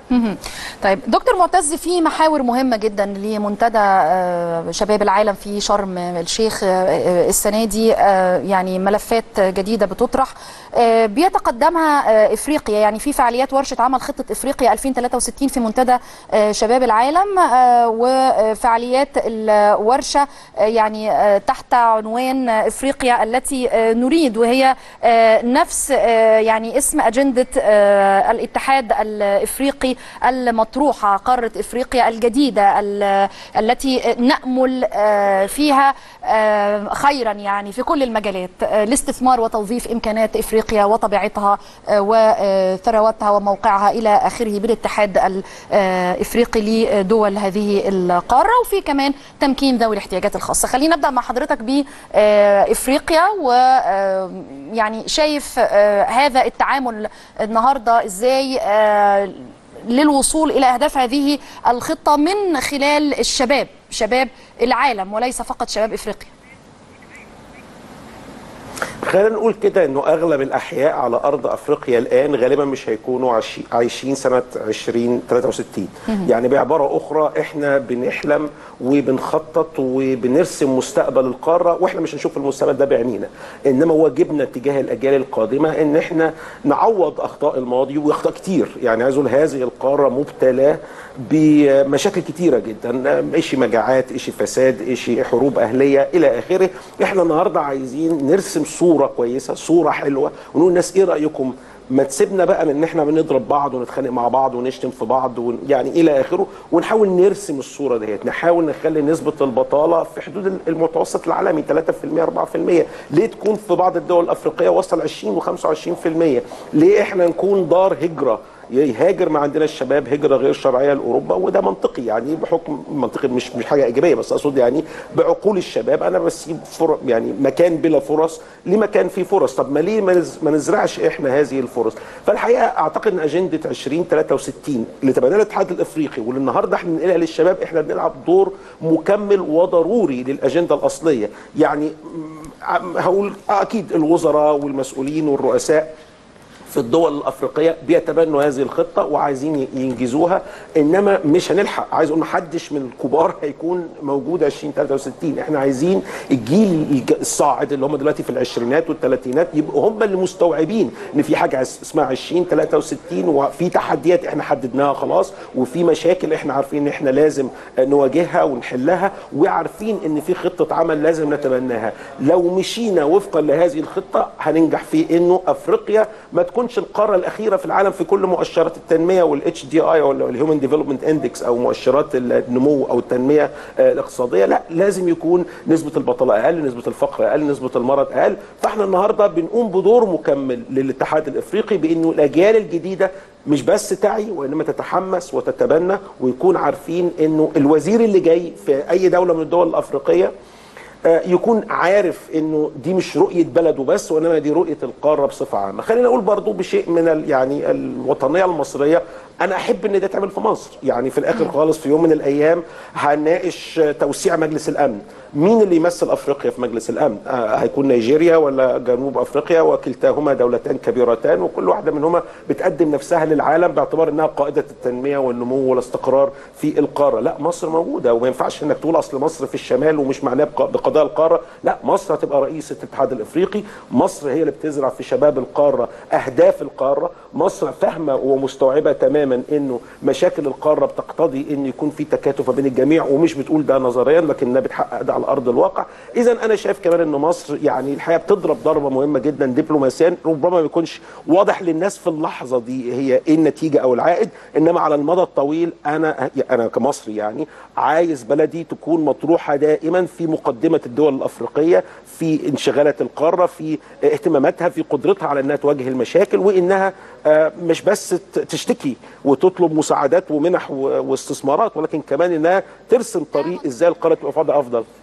مهم. طيب دكتور معتز في محاور مهمة جدا لمنتدى آه، شباب العالم في شرم الشيخ آه، آه، السنة دي آه، يعني ملفات جديدة بتطرح آه، بيتقدمها آه، افريقيا يعني في فعاليات ورشة عمل خطة افريقيا 2063 في منتدى آه، شباب العالم آه، وفعاليات الورشة آه، يعني آه، تحت عنوان آه، افريقيا التي آه، نريد وهي آه، نفس آه، يعني اسم أجندة آه، الاتحاد الافريقي المطروحه قاره افريقيا الجديده ال- التي نامل آه، فيها آه، خيرا يعني في كل المجالات آه، لاستثمار وتوظيف امكانات افريقيا وطبيعتها آه، وثرواتها وموقعها الى اخره بالاتحاد الافريقي لدول هذه القاره وفي كمان تمكين ذوي الاحتياجات الخاصه خلينا نبدا مع حضرتك بافريقيا ويعني شايف آه، هذا التعامل النهارده ازاي آه، للوصول الى اهداف هذه الخطه من خلال الشباب شباب العالم وليس فقط شباب افريقيا خلينا نقول كده انه اغلب الاحياء على ارض افريقيا الان غالبا مش هيكونوا عشي- عايشين سنه 2063 يعني بعباره اخرى احنا بنحلم وبنخطط وبنرسم مستقبل القاره واحنا مش هنشوف المستقبل ده بعينينا انما واجبنا تجاه الاجيال القادمه ان احنا نعوض اخطاء الماضي واخطاء كتير يعني عايز اقول هذه القاره مبتلاه بمشاكل كتيره جدا اشي مجاعات اشي فساد اشي حروب اهليه الى اخره احنا النهارده عايزين نرسم صوره كويسه صوره حلوه ونقول للناس ايه رايكم ما تسيبنا بقى من ان احنا بنضرب بعض ونتخانق مع بعض ونشتم في بعض ون... يعني الى اخره ونحاول نرسم الصوره ديت نحاول نخلي نسبه البطاله في حدود المتوسط العالمي 3% 4% ليه تكون في بعض الدول الافريقيه وصل 20 و25% ليه احنا نكون دار هجره يهاجر ما عندنا الشباب هجره غير شرعيه لاوروبا وده منطقي يعني بحكم منطقي مش مش حاجه ايجابيه بس اقصد يعني بعقول الشباب انا بسيب فر يعني مكان بلا فرص لمكان فيه فرص طب ما ليه ما نز- ما نزرعش احنا هذه الفرص فالحقيقه اعتقد ان اجنده 2063 اللي تبناها الاتحاد الافريقي واللي النهارده احنا بننقلها للشباب احنا بنلعب دور مكمل وضروري للاجنده الاصليه يعني م- هقول اكيد الوزراء والمسؤولين والرؤساء في الدول الافريقيه بيتبنوا هذه الخطه وعايزين ينجزوها انما مش هنلحق عايز اقول محدش من الكبار هيكون موجود 2063 احنا عايزين الجيل الج- الصاعد اللي هم دلوقتي في العشرينات والثلاثينات يبقوا هم اللي مستوعبين ان في حاجه عس- اسمها 2063 وفي تحديات احنا حددناها خلاص وفي مشاكل احنا عارفين ان احنا لازم نواجهها ونحلها وعارفين ان في خطه عمل لازم نتبناها لو مشينا وفقا لهذه الخطه هننجح في انه افريقيا ما تكونش القاره الاخيره في العالم في كل مؤشرات التنميه والاتش دي اي او الهيومن ديفلوبمنت اندكس او مؤشرات النمو او التنميه آه، الاقتصاديه لا لازم يكون نسبه البطاله اقل نسبه الفقر اقل نسبه المرض اقل فاحنا النهارده بنقوم بدور مكمل للاتحاد الافريقي بانه الاجيال الجديده مش بس تعي وانما تتحمس وتتبنى ويكون عارفين انه الوزير اللي جاي في اي دوله من الدول الافريقيه آه، يكون عارف انه دي مش رؤيه بلده بس وانما دي رؤيه القاره بصفه عامه خلينا نقول برضو بشيء من ال يعني الوطنيه المصريه انا احب ان ده يتعمل في مصر يعني في الاخر خالص في يوم من الايام هنناقش آه، توسيع مجلس الامن مين اللي يمثل افريقيا في مجلس الامن آه، هيكون نيجيريا ولا جنوب افريقيا وكلتاهما دولتان كبيرتان وكل واحده منهما بتقدم نفسها للعالم باعتبار انها قائده التنميه والنمو والاستقرار في القاره لا مصر موجوده وما ينفعش انك تقول اصل مصر في الشمال ومش معناه بق- بقضاء القاره لا مصر هتبقى رئيسه الاتحاد الافريقي مصر هي اللي بتزرع في شباب القاره اهداف القاره مصر فاهمه ومستوعبه تماما انه مشاكل القاره بتقتضي ان يكون في تكاتف ما بين الجميع ومش بتقول ده نظريا لكنها بتحقق ده على ارض الواقع اذا انا شايف كمان ان مصر يعني الحقيقه بتضرب ضربه مهمه جدا دبلوماسيا ربما ما يكونش واضح للناس في اللحظه دي هي ايه النتيجه او العائد انما على المدى الطويل انا انا كمصري يعني عايز بلدي تكون مطروحه دائما في مقدمه الدول الافريقيه في انشغالات القاره في اهتماماتها في قدرتها على انها تواجه المشاكل وانها آه، مش بس ت- تشتكي وتطلب مساعدات ومنح و- واستثمارات ولكن كمان انها ترسم طريق ازاي القاره تبقى في وضع افضل